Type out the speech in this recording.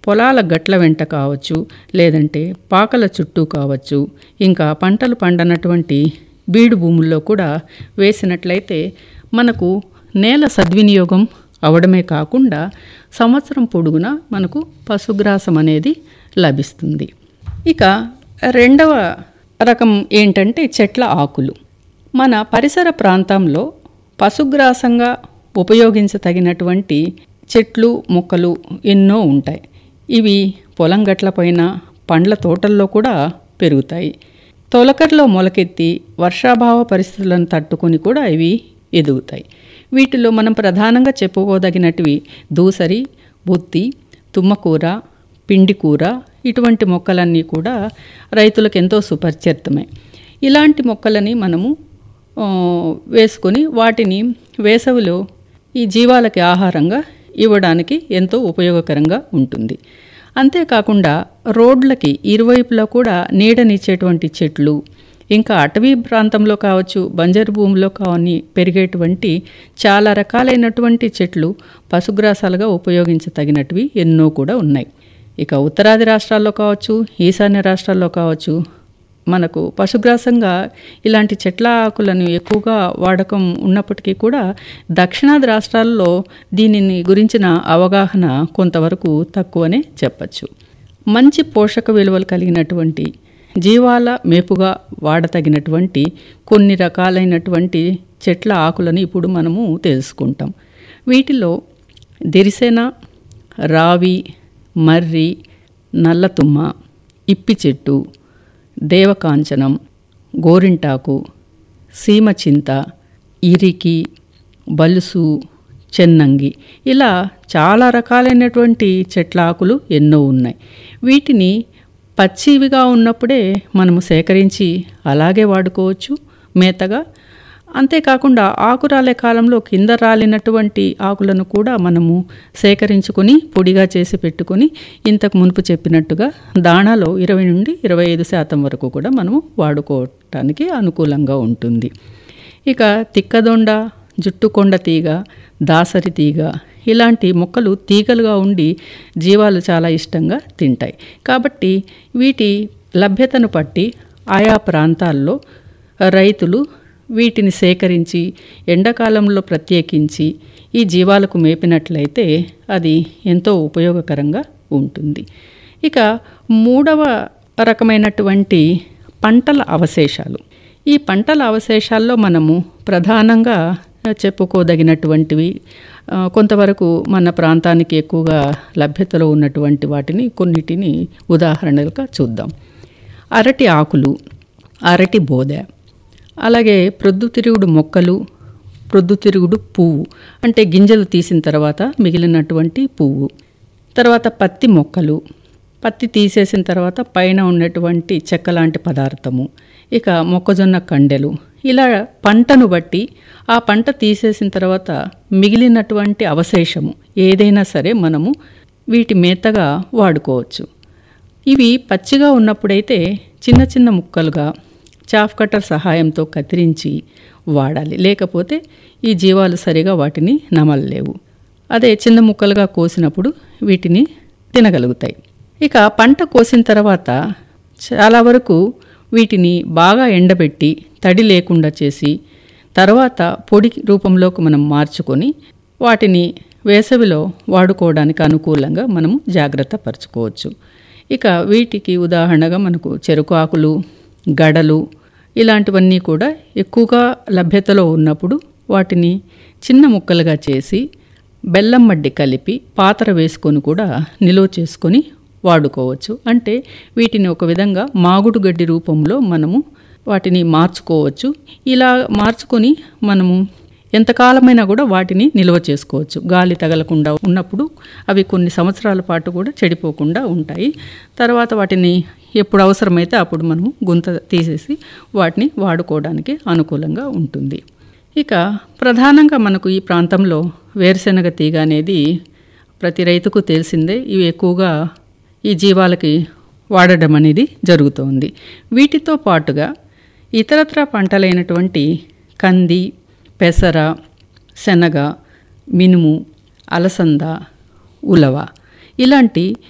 పొలాల గట్ల వెంట కావచ్చు లేదంటే పాకల చుట్టూ కావచ్చు ఇంకా పంటలు పండనటువంటి బీడు భూముల్లో కూడా వేసినట్లయితే మనకు నేల సద్వినియోగం అవడమే కాకుండా సంవత్సరం పొడుగునా మనకు పశుగ్రాసం అనేది లభిస్తుంది ఇక రెండవ రకం ఏంటంటే చెట్ల ఆకులు మన పరిసర ప్రాంతంలో పశుగ్రాసంగా ఉపయోగించతగినటువంటి చెట్లు మొక్కలు ఎన్నో ఉంటాయి ఇవి పొలం గట్లపైన పండ్ల తోటల్లో కూడా పెరుగుతాయి తొలకరిలో మొలకెత్తి వర్షాభావ పరిస్థితులను తట్టుకొని కూడా ఇవి ఎదుగుతాయి వీటిలో మనం ప్రధానంగా చెప్పుకోదగినటివి దూసరి బొత్తి తుమ్మకూర పిండికూర ఇటువంటి మొక్కలన్నీ కూడా రైతులకు ఎంతో సుపరిచితమే ఇలాంటి మొక్కలని మనము ఆ, వేసుకొని వాటిని వేసవిలో ఈ జీవాలకి ఆహారంగా ఇవ్వడానికి ఎంతో ఉపయోగకరంగా ఉంటుంది అంతేకాకుండా రోడ్లకి ఇరువైపులా కూడా నీడనిచ్చేటువంటి చెట్లు ఇంకా అటవీ ప్రాంతంలో కావచ్చు బంజరు భూమిలో కావని పెరిగేటువంటి చాలా రకాలైనటువంటి చెట్లు పశుగ్రాసాలుగా ఉపయోగించతగినటివి ఎన్నో కూడా ఉన్నాయి ఇక ఉత్తరాది రాష్ట్రాల్లో కావచ్చు ఈశాన్య రాష్ట్రాల్లో కావచ్చు మనకు పశుగ్రాసంగా ఇలాంటి చెట్ల ఆకులను ఎక్కువగా వాడకం ఉన్నప్పటికీ కూడా దక్షిణాది రాష్ట్రాల్లో దీనిని గురించిన అవగాహన కొంతవరకు తక్కువనే చెప్పచ్చు మంచి పోషక విలువలు కలిగినటువంటి జీవాల మేపుగా వాడతగినటువంటి కొన్ని రకాలైనటువంటి చెట్ల ఆకులను ఇప్పుడు మనము తెలుసుకుంటాం వీటిలో దిరిసెన రావి మర్రి నల్లతుమ్మ ఇప్పి చెట్టు దేవకాంచనం గోరింటాకు సీమచింత ఇరికి బలుసు చెన్నంగి ఇలా చాలా రకాలైనటువంటి చెట్ల ఆకులు ఎన్నో ఉన్నాయి వీటిని పచ్చివిగా ఉన్నప్పుడే మనము సేకరించి అలాగే వాడుకోవచ్చు మేతగా అంతేకాకుండా ఆకు రాలే కాలంలో కింద రాలినటువంటి ఆకులను కూడా మనము సేకరించుకొని పొడిగా చేసి పెట్టుకొని ఇంతకు మునుపు చెప్పినట్టుగా దాణాలో ఇరవై నుండి ఇరవై ఐదు శాతం వరకు కూడా మనము వాడుకోవటానికి అనుకూలంగా ఉంటుంది ఇక తిక్కదొండ జుట్టుకొండ తీగ దాసరి తీగ ఇలాంటి మొక్కలు తీగలుగా ఉండి జీవాలు చాలా ఇష్టంగా తింటాయి కాబట్టి వీటి లభ్యతను బట్టి ఆయా ప్రాంతాల్లో రైతులు వీటిని సేకరించి ఎండాకాలంలో ప్రత్యేకించి ఈ జీవాలకు మేపినట్లయితే అది ఎంతో ఉపయోగకరంగా ఉంటుంది ఇక మూడవ రకమైనటువంటి పంటల అవశేషాలు ఈ పంటల అవశేషాల్లో మనము ప్రధానంగా చెప్పుకోదగినటువంటివి ఆ, కొంతవరకు మన ప్రాంతానికి ఎక్కువగా లభ్యతలో ఉన్నటువంటి వాటిని కొన్నిటిని ఉదాహరణలుగా చూద్దాం అరటి ఆకులు అరటి బోదె అలాగే ప్రొద్దుతిరుగుడు మొక్కలు ప్రొద్దుతిరుగుడు పువ్వు అంటే గింజలు తీసిన తర్వాత మిగిలినటువంటి పువ్వు తర్వాత పత్తి మొక్కలు పత్తి తీసేసిన తర్వాత పైన ఉన్నటువంటి చెక్క లాంటి పదార్థము ఇక మొక్కజొన్న కండెలు ఇలా పంటను బట్టి ఆ పంట తీసేసిన తర్వాత మిగిలినటువంటి అవశేషము ఏదైనా సరే మనము వీటి మేతగా వాడుకోవచ్చు ఇవి పచ్చిగా ఉన్నప్పుడైతే చిన్న చిన్న ముక్కలుగా చాఫ్ కట్టర్ సహాయంతో కత్తిరించి వాడాలి లేకపోతే ఈ జీవాలు సరిగా వాటిని నమలలేవు అదే చిన్న ముక్కలుగా కోసినప్పుడు వీటిని తినగలుగుతాయి ఇక పంట కోసిన తర్వాత చాలా వరకు వీటిని బాగా ఎండబెట్టి తడి లేకుండా చేసి తర్వాత పొడి రూపంలోకి మనం మార్చుకొని వాటిని వేసవిలో వాడుకోవడానికి అనుకూలంగా మనము జాగ్రత్త పరచుకోవచ్చు ఇక వీటికి ఉదాహరణగా మనకు చెరుకు ఆకులు గడలు ఇలాంటివన్నీ కూడా ఎక్కువగా లభ్యతలో ఉన్నప్పుడు వాటిని చిన్న ముక్కలుగా చేసి బెల్లం మడ్డి కలిపి పాత్ర వేసుకొని కూడా నిలువ చేసుకొని వాడుకోవచ్చు అంటే వీటిని ఒక విధంగా మాగుడు గడ్డి రూపంలో మనము వాటిని మార్చుకోవచ్చు ఇలా మార్చుకొని మనము ఎంతకాలమైనా కూడా వాటిని నిల్వ చేసుకోవచ్చు గాలి తగలకుండా ఉన్నప్పుడు అవి కొన్ని సంవత్సరాల పాటు కూడా చెడిపోకుండా ఉంటాయి తర్వాత వాటిని ఎప్పుడు అవసరమైతే అప్పుడు మనము గుంత తీసేసి వాటిని వాడుకోవడానికి అనుకూలంగా ఉంటుంది ఇక ప్రధానంగా మనకు ఈ ప్రాంతంలో వేరుశెనగ తీగ అనేది ప్రతి రైతుకు తెలిసిందే ఇవి ఎక్కువగా ఈ జీవాలకి వాడడం అనేది జరుగుతోంది వీటితో పాటుగా ఇతరత్ర పంటలైనటువంటి కంది పెసర శనగ మినుము అలసంద ఉలవ ఇలాంటి